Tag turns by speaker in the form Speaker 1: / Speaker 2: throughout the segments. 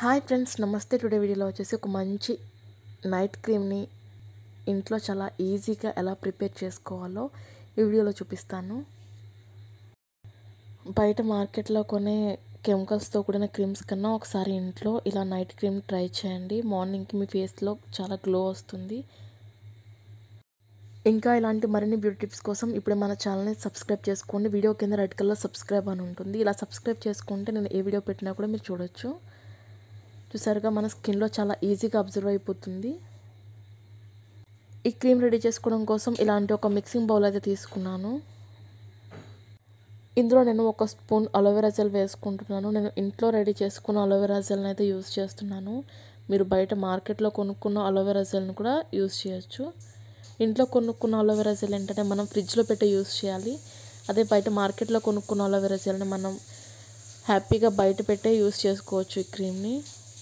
Speaker 1: hi friends నమస్తే today వీడియోలో వచ్చేసి ఒక మంచి నైట్ క్రీమ్ని ఇంట్లో చాలా ఈజీగా ఎలా ప్రిపేర్ చేసుకోవాలో ఈ వీడియోలో చూపిస్తాను బయట మార్కెట్లో కొనే కెమికల్స్తో కూడిన క్రీమ్స్ కన్నా ఒకసారి ఇంట్లో ఇలా నైట్ క్రీమ్ ట్రై చేయండి మార్నింగ్కి మీ ఫేస్లో చాలా గ్లో వస్తుంది ఇంకా ఇలాంటి మరిన్ని బ్యూటీ టిప్స్ కోసం ఇప్పుడు మన ఛానల్ని సబ్స్క్రైబ్ చేసుకోండి వీడియో కింద రెడ్ కలర్ సబ్స్క్రైబ్ అని ఉంటుంది ఇలా సబ్స్క్రైబ్ చేసుకుంటే నేను ఏ వీడియో పెట్టినా కూడా మీరు చూడొచ్చు చూసారుగా మన స్కిన్లో చాలా ఈజీగా అబ్జర్వ్ అయిపోతుంది ఈ క్రీమ్ రెడీ చేసుకోవడం కోసం ఇలాంటి ఒక మిక్సింగ్ బౌల్ అయితే తీసుకున్నాను ఇందులో నేను ఒక స్పూన్ అలోవెరా జెల్ వేసుకుంటున్నాను నేను ఇంట్లో రెడీ చేసుకున్న అలోవెరా జెల్ని అయితే యూస్ చేస్తున్నాను మీరు బయట మార్కెట్లో కొనుక్కున్న అలోవెరా జెల్ని కూడా యూస్ చేయొచ్చు ఇంట్లో కొనుక్కున్న అలోవెరా జెల్ ఏంటంటే మనం ఫ్రిడ్జ్లో పెట్టి యూస్ చేయాలి అదే బయట మార్కెట్లో కొనుక్కున్న అలోవెరా జెల్ని మనం హ్యాపీగా బయట పెట్టే యూస్ చేసుకోవచ్చు ఈ క్రీమ్ని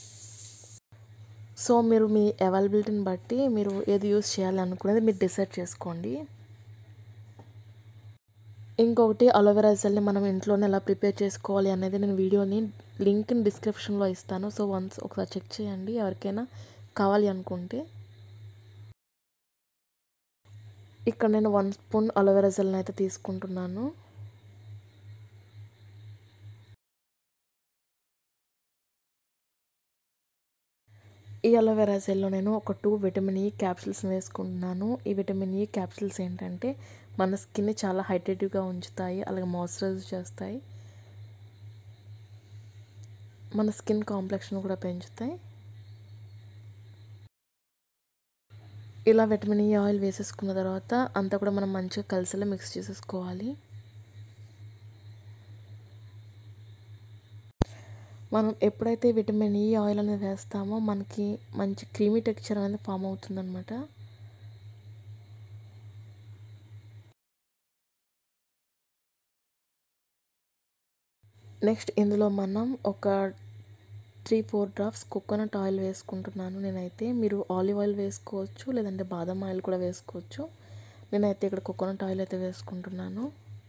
Speaker 1: సో మీరు మీ అవైలబిలిటీని బట్టి మీరు ఏది యూస్ చేయాలి అనుకునేది మీరు డిసైడ్ చేసుకోండి ఇంకొకటి అలోవెరా జెల్ని మనం ఇంట్లోనే ఎలా ప్రిపేర్ చేసుకోవాలి అనేది నేను వీడియోని లింక్ని డిస్క్రిప్షన్లో ఇస్తాను సో వన్స్ ఒకసారి చెక్ చేయండి ఎవరికైనా కావాలి అనుకుంటే ఇక్కడ నేను వన్ స్పూన్ అలోవెరా జెల్ని అయితే తీసుకుంటున్నాను ఈ అలోవెరా జెల్లో నేను ఒక టూ విటమిన్ ఈ క్యాప్సిల్స్ వేసుకుంటున్నాను ఈ విటమిన్ ఈ క్యాప్సిల్స్ ఏంటంటే మన స్కిన్ని చాలా హైడ్రేటివ్గా ఉంచుతాయి అలాగే మాయిశ్చరైజ్ చేస్తాయి మన స్కిన్ కాంప్లెక్షన్ కూడా పెంచుతాయి ఇలా విటమిన్ ఈ ఆయిల్ వేసేసుకున్న తర్వాత అంతా కూడా మనం మంచిగా కలిసేలా మిక్స్ చేసేసుకోవాలి మనం ఎప్పుడైతే విటమిన్ ఈ ఆయిల్ అనేది వేస్తామో మనకి మంచి క్రీమీ టెక్స్చర్ అనేది ఫామ్ అవుతుందన్నమాట నెక్స్ట్ ఇందులో మనం ఒక three four drops coconut oil వేసుకుంటున్నాను నేనైతే మీరు ఆలివ్ ఆయిల్ వేసుకోవచ్చు లేదంటే బాదం ఆయిల్ కూడా వేసుకోవచ్చు నేనైతే ఇక్కడ కోకోనట్ ఆయిల్ అయితే వేసుకుంటున్నాను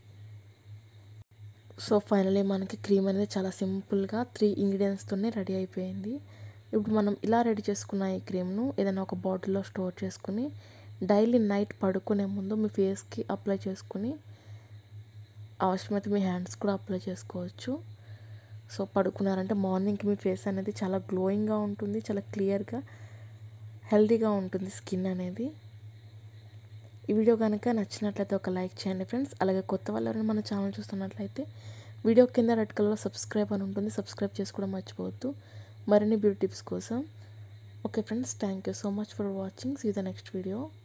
Speaker 1: సో ఫైనలీ మనకి క్రీమ్ అనేది చాలా సింపుల్గా త్రీ ఇంగ్రీడియంట్స్తోనే రెడీ అయిపోయింది ఇప్పుడు మనం ఇలా రెడీ చేసుకున్న ఈ క్రీమ్ను ఏదైనా ఒక బాటిల్లో స్టోర్ చేసుకుని డైలీ నైట్ పడుకునే ముందు మీ ఫేస్కి అప్లై చేసుకుని అవసరమైతే మీ హ్యాండ్స్ కూడా అప్లై చేసుకోవచ్చు సో పడుకున్నారంటే మార్నింగ్కి మీ ఫేస్ అనేది చాలా గ్లోయింగ్గా ఉంటుంది చాలా క్లియర్గా హెల్తీగా ఉంటుంది స్కిన్ అనేది ఈ వీడియో కనుక నచ్చినట్లయితే ఒక లైక్ చేయండి ఫ్రెండ్స్ అలాగే కొత్త వాళ్ళు ఎవరైనా మన ఛానల్ చూస్తున్నట్లయితే వీడియో కింద రెడ్ కలర్లో సబ్స్క్రైబ్ అని ఉంటుంది సబ్స్క్రైబ్ చేసుకోవడం మర్చిపోవద్దు మరిన్ని బ్యూటీ టిప్స్ కోసం okay friends thank you so much for watching see the next video